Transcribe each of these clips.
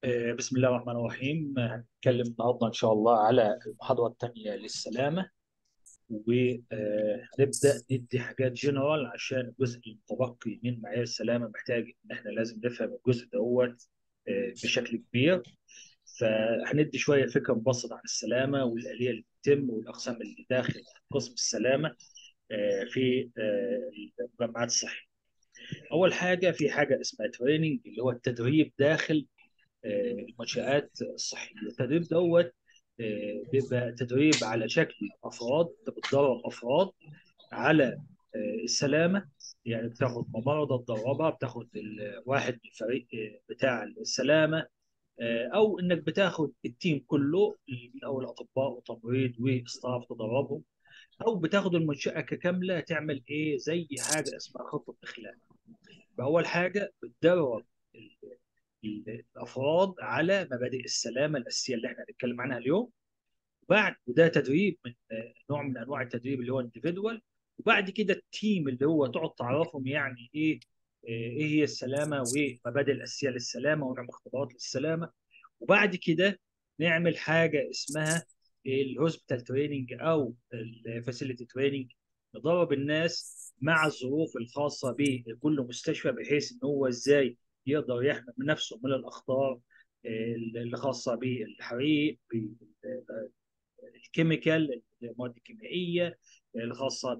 آه، بسم الله الرحمن الرحيم آه، هنتكلم النهارده ان شاء الله على المحاضره الثانيه للسلامه وهنبدا ندي حاجات جنرال عشان الجزء المتبقي من معايير السلامه محتاج ان احنا لازم نفهم الجزء دوت آه، بشكل كبير فهندي شويه فكره مبسطه عن السلامه والاليه اللي بتتم والاقسام اللي داخل قسم السلامه آه، في آه، المجمعات الصحيه. اول حاجه في حاجه اسمها تريننج اللي هو التدريب داخل آه، المنشآت الصحية التدريب دوت آه، بيبقى تدريب على شكل أفراد أنت بتدرب أفراد على آه، السلامة يعني بتاخد ممرضة تدربها بتاخد ال- واحد من الفريق آه، بتاع السلامة آه، أو إنك بتاخد التيم كله من أول أطباء وتمريض وستاف تدربهم أو بتاخد المنشأة ككاملة تعمل إيه زي حاجة اسمها خطة إخلاء فأول حاجة بتدرب ال- الافراد على مبادئ السلامه الاساسيه اللي احنا هنتكلم عنها اليوم بعد وده تدريب من آه، نوع من انواع التدريب اللي هو individual وبعد كده التيم اللي هو تقعد تعرفهم يعني ايه آه، ايه هي السلامه ومبادئ الاساسيه للسلامه ونعمل اختبارات للسلامه وبعد كده نعمل حاجه اسمها الهوسبيتال تريننج او الفاسيلتي تريننج ندرب الناس مع الظروف الخاصه بكل مستشفى بحيث ان هو ازاي يقدر يحمي من نفسه من الاخطار آه، اللي خاصه بالحريق بالكيميكال المواد الكيميائيه الخاصه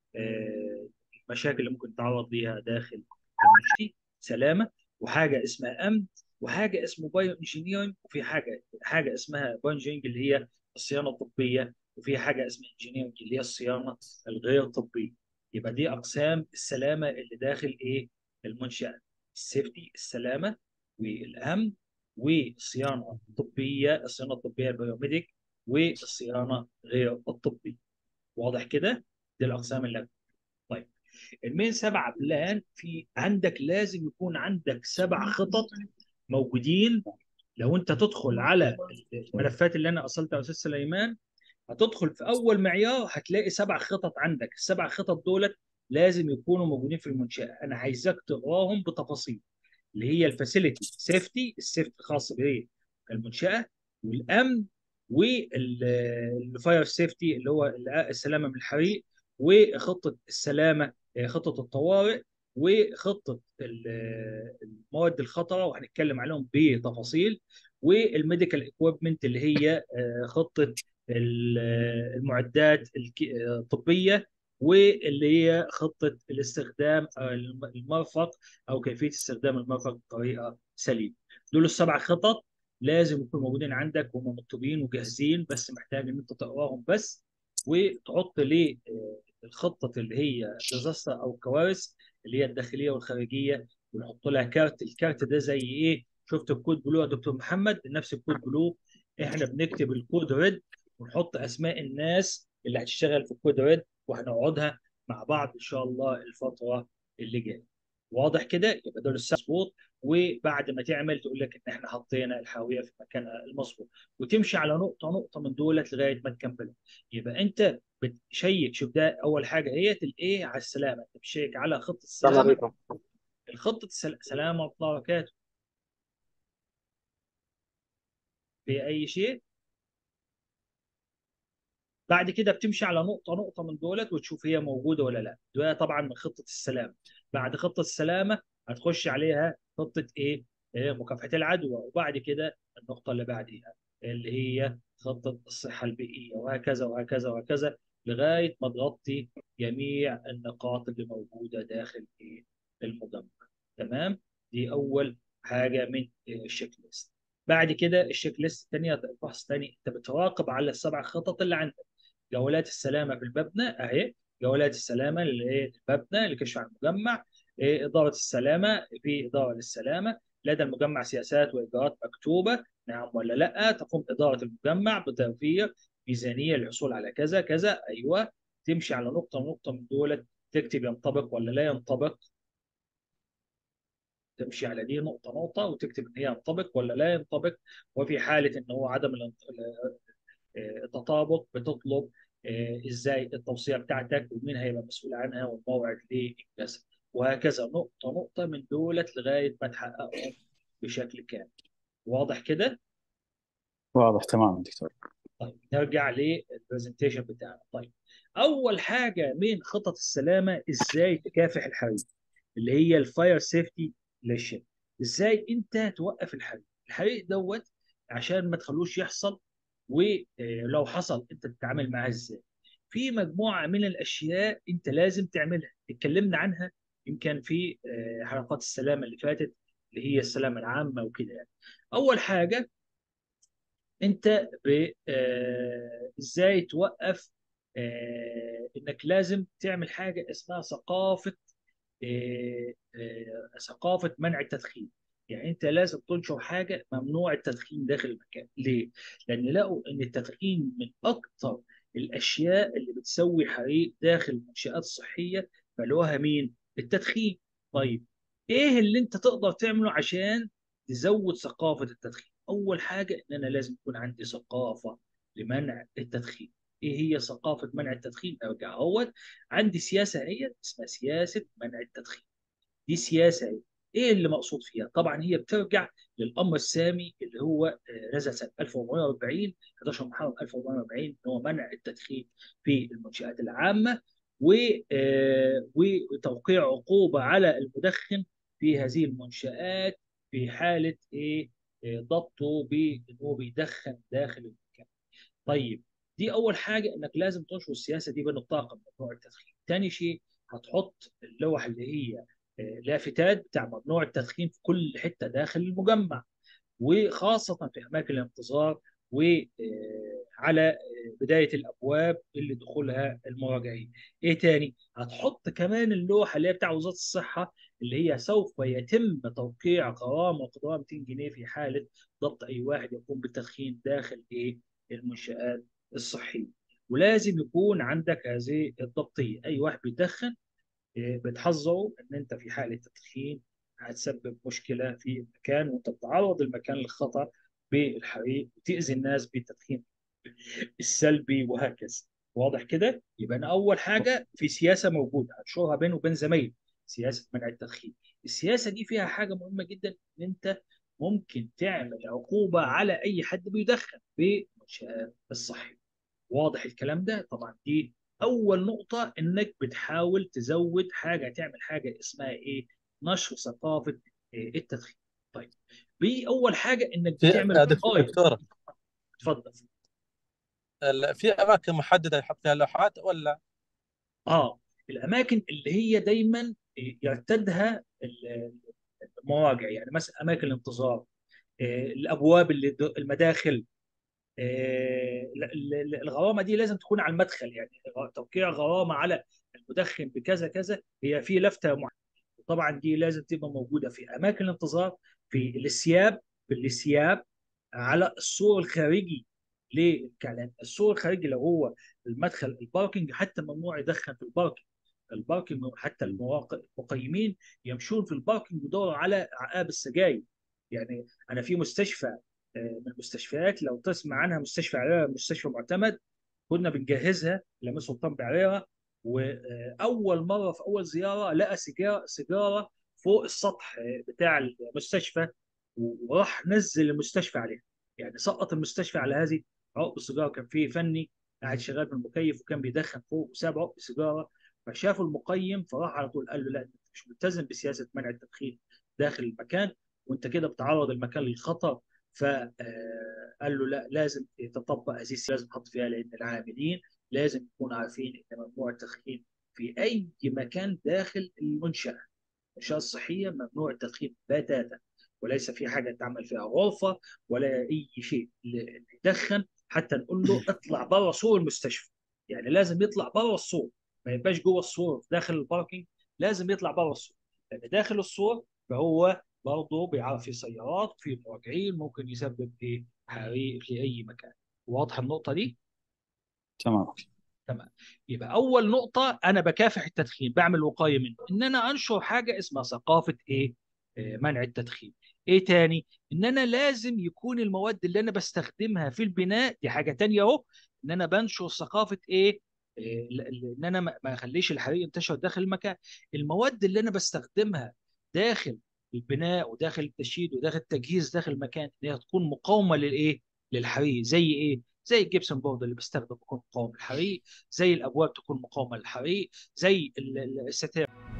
بالمشاكل اللي ممكن تتعرض ليها داخل المشتي سلامه وحاجه اسمها امن وحاجه اسمه بايو انجينيرنج وفي حاجه حاجه اسمها بايو انجينيرنج اللي هي الصيانه الطبيه وفي حاجه اسمها انجينيرنج اللي هي الصيانه الغير طبيه يبقى دي اقسام السلامه اللي داخل ايه المنشاه السيفتي السلامه والامن والصيانه الطبيه الصيانه الطبيه البيوميديك والصيانه غير الطبيه واضح كده دي الاقسام اللي طيب المين سبعة بلان في عندك لازم يكون عندك سبع خطط موجودين لو انت تدخل على الملفات اللي انا اصلتها يا استاذ سليمان هتدخل في اول معيار هتلاقي سبع خطط عندك السبع خطط دولت لازم يكونوا موجودين في المنشاه انا عايزك تقراهم بتفاصيل اللي هي الفاسيلتي سيفتي السيفتي الخاص بالمنشاه والامن والفاير سيفتي اللي هو السلامه من الحريق وخطه السلامه خطه الطوارئ وخطه ال- المواد الخطره وهنتكلم عليهم بتفاصيل والميديكال اكويبمنت اللي هي آه، خطه ال- المعدات الك- الطبيه واللي هي خطه الاستخدام آه، المرفق او كيفيه استخدام المرفق بطريقه سليمه. دول السبع خطط لازم يكونوا موجودين عندك وهم مكتوبين وجاهزين بس محتاج ان انت تقراهم بس وتحط ليه آه، الخطه اللي هي ديزاستر او كوارث اللي هي الداخليه والخارجيه ونحط لها كارت الكارت ده زي ايه شفت الكود بلو يا دكتور محمد نفس الكود بلو احنا بنكتب الكود ريد ونحط اسماء الناس اللي هتشتغل في الكود ريد وهنقعدها مع بعض ان شاء الله الفتره اللي جايه واضح كده يبقى دول السبع مظبوط وبعد ما تعمل تقول لك ان احنا حطينا الحاويه في مكانها المظبوط وتمشي على نقطه نقطه من دولت لغايه ما تكملها يبقى انت بتشيك شوف ده اول حاجه هي الايه على السلامه انت بتشيك على خطه السلام السلامه عليكم الخطه السل- سلامه ورحمه الله وبركاته في اي شيء بعد كده بتمشي على نقطة نقطة من دولت وتشوف هي موجودة ولا لا ده طبعا من خطة السلامة بعد خطة السلامة هتخش عليها خطة ايه إيه مكافحة العدوى وبعد كده النقطة اللي بعديها اللي هي خطة الصحة البيئية وهكذا وهكذا وهكذا لغاية ما تغطي جميع النقاط اللي موجودة داخل ايه المجمع تمام دي أول حاجة من إيه الشيك ليست بعد كده الشيك ليست الثانية الفحص الثاني انت بتراقب على السبع خطط اللي عندك جولات السلامه في المبنى اهي جولات السلامه للمبنى لكشف عن المجمع إيه، اداره السلامه في اداره للسلامه لدى المجمع سياسات واجراءات مكتوبه نعم ولا لا تقوم اداره المجمع بتوفير ميزانيه للحصول على كذا كذا ايوه تمشي على نقطه نقطه من دول تكتب ينطبق ولا لا ينطبق تمشي على دي نقطه نقطه وتكتب ان هي ينطبق ولا لا ينطبق وفي حاله ان هو عدم الانط- التطابق بتطلب آه، ازاي التوصيه بتاعتك ومين هيبقى مسؤول عنها والموعد للجلسه وهكذا نقطه نقطه من دولت لغايه ما تحققهم بشكل كامل واضح كده واضح تمام دكتور طيب نرجع للبرزنتيشن بتاعنا طيب اول حاجه من خطط السلامه ازاي تكافح الحريق اللي هي الفاير سيفتي ليشن ازاي انت توقف الحريق الحريق دوت عشان ما تخلوش يحصل ولو حصل انت تتعامل معاه ازاي في مجموعه من الاشياء انت لازم تعملها اتكلمنا عنها يمكن في آه، حلقات السلامه اللي فاتت اللي هي السلامه العامه وكده يعني اول حاجه انت ب- آه، ازاي توقف آه، انك لازم تعمل حاجه اسمها ثقافه آه، آه، ثقافه منع التدخين يعني انت لازم تنشر حاجه ممنوع التدخين داخل المكان ليه لان لقوا ان التدخين من اكثر الاشياء اللي بتسوي حريق داخل المنشات الصحيه فلوها مين التدخين طيب ايه اللي انت تقدر تعمله عشان تزود ثقافه التدخين اول حاجه ان انا لازم يكون عندي ثقافه لمنع التدخين ايه هي ثقافه منع التدخين ارجع اهوت عندي سياسه هي اسمها سياسه منع التدخين دي سياسه هي. ايه اللي مقصود فيها طبعا هي بترجع للامر السامي اللي هو آه، نزل سنه 1440 11 محرم 1440 اللي هو منع التدخين في المنشات العامه و آه، وتوقيع عقوبه على المدخن في هذه المنشات في حاله ايه آه، ضبطه بانه بيدخن داخل المكان طيب دي اول حاجه انك لازم تنشر السياسه دي بين الطاقم ممنوع التدخين ثاني شيء هتحط اللوح اللي هي آه، لافتات بتاع ممنوع التدخين في كل حته داخل المجمع وخاصه في اماكن الانتظار وعلى بدايه الابواب اللي دخولها المراجعين. ايه تاني؟ هتحط كمان اللوحه اللي هي بتاع وزاره الصحه اللي هي سوف يتم توقيع غرامه وقدرها 200 جنيه في حاله ضبط اي واحد يقوم بالتدخين داخل ايه؟ المنشات الصحيه. ولازم يكون عندك هذه الضبطيه، اي واحد بيدخن إيه، بتحذره ان انت في حاله تدخين هتسبب مشكله في المكان وانت بتعرض المكان للخطر بالحريق وتاذي الناس بالتدخين السلبي وهكذا واضح كده يبقى انا اول حاجه في سياسه موجوده هنشوفها بينه وبين زمايلي سياسه منع التدخين السياسه دي فيها حاجه مهمه جدا ان انت ممكن تعمل عقوبه على اي حد بيدخن في المنشات الصحيه واضح الكلام ده طبعا دي اول نقطه انك بتحاول تزود حاجه تعمل حاجه اسمها ايه نشر ثقافه إيه التدخين طيب باول حاجه انك في بتعمل آه، دكتور وقايه دكتور اتفضل ال- في اماكن محدده يحط فيها لوحات ولا اه الاماكن اللي هي دايما يرتدها ال- المواقع يعني مثلا اماكن الانتظار آه، الابواب اللي المداخل آه، ال- ال- الغرامه دي لازم تكون على المدخل يعني توقيع غرامه على المدخن بكذا كذا هي في لفته معينه طبعا دي لازم تبقى موجوده في اماكن الانتظار في الثياب في الثياب على السور الخارجي للكلام السور الخارجي لو هو المدخل الباركينج حتى ممنوع يدخن في الباركينج الباركينج حتى المواقع المقيمين يمشون في الباركينج يدوروا على عقاب السجاير يعني انا في مستشفى آه، من المستشفيات لو تسمع عنها مستشفى عريرة مستشفى معتمد كنا بنجهزها لما سلطان بعريرة واول مره في اول زياره لقى سيجاره سيجاره فوق السطح بتاع المستشفى وراح نزل المستشفى عليها يعني سقط المستشفى على هذه عقب السيجاره كان في فني قاعد شغال بالمكيف وكان بيدخن فوق وساب عقب سيجاره فشافه المقيم فراح على طول قال له لا انت مش ملتزم بسياسه منع التدخين داخل المكان وانت كده بتعرض المكان للخطر فقال له لا لازم تطبق هذه السياسه لازم تحط فيها لان العاملين لازم يكونوا عارفين ان ممنوع التدخين في اي مكان داخل المنشاه المنشاه الصحيه ممنوع التدخين بتاتا وليس في حاجه تعمل فيها غرفه ولا اي شيء اللي يدخن حتى نقول له اطلع بره سور المستشفى يعني لازم يطلع بره السور ما يبقاش جوه السور داخل الباركينج لازم يطلع بره السور لان داخل السور فهو برضه بيعرف في سيارات في مراجعين ممكن يسبب ايه حريق في اي مكان واضحه النقطه دي تمام تمام يبقى اول نقطه انا بكافح التدخين بعمل وقايه منه ان انا انشر حاجه اسمها ثقافه ايه آه، منع التدخين ايه تاني ان انا لازم يكون المواد اللي انا بستخدمها في البناء دي حاجه تانية اهو ان انا بنشر ثقافه ايه آه، ل- ل- ان انا ما ما اخليش الحريق ينتشر داخل المكان المواد اللي انا بستخدمها داخل البناء وداخل التشييد وداخل التجهيز داخل المكان ان هي تكون مقاومه للايه؟ للحريق زي ايه؟ زي الجبسون بورد اللي بيستخدم يكون مقاوم للحريق، زي الابواب تكون مقاومه للحريق، زي ال- ال- الستائر